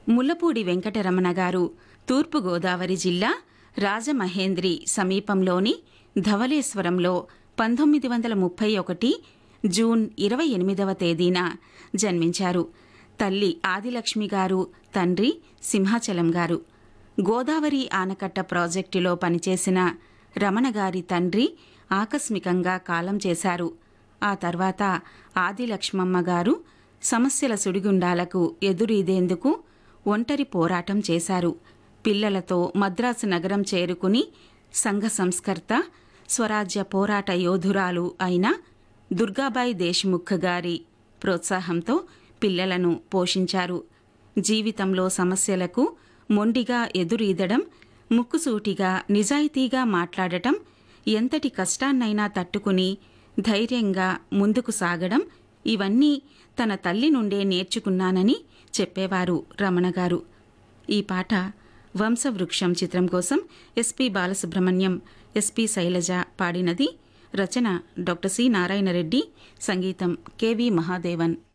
ముల్లపూడి వెంకటరమణ గారు తూర్పుగోదావరి జిల్లా రాజమహేంద్రి సమీపంలోని ధవళేశ్వరంలో పంతొమ్మిది వందల ముప్పై ఒకటి జూన్ ఇరవై ఎనిమిదవ తేదీన జన్మించారు తల్లి ఆదిలక్ష్మి గారు తండ్రి సింహాచలం గారు గోదావరి ఆనకట్ట ప్రాజెక్టులో పనిచేసిన రమణ గారి తండ్రి ఆకస్మికంగా కాలం చేశారు ఆ తర్వాత ఆదిలక్ష్మమ్మ గారు సమస్యల సుడిగుండాలకు ఎదురీదేందుకు ఒంటరి పోరాటం చేశారు పిల్లలతో మద్రాసు నగరం చేరుకుని సంఘ సంస్కర్త స్వరాజ్య పోరాట యోధురాలు అయిన దుర్గాబాయి దేశ్ముఖ్ గారి ప్రోత్సాహంతో పిల్లలను పోషించారు జీవితంలో సమస్యలకు మొండిగా ఎదురీదడం ముక్కుసూటిగా నిజాయితీగా మాట్లాడటం ఎంతటి కష్టాన్నైనా తట్టుకుని ధైర్యంగా ముందుకు సాగడం ఇవన్నీ తన తల్లి నుండే నేర్చుకున్నానని చెప్పేవారు రమణ గారు ఈ పాట వంశవృక్షం చిత్రం కోసం ఎస్పి బాలసుబ్రహ్మణ్యం ఎస్పి శైలజ పాడినది రచన డాక్టర్ సి నారాయణరెడ్డి సంగీతం కెవి మహాదేవన్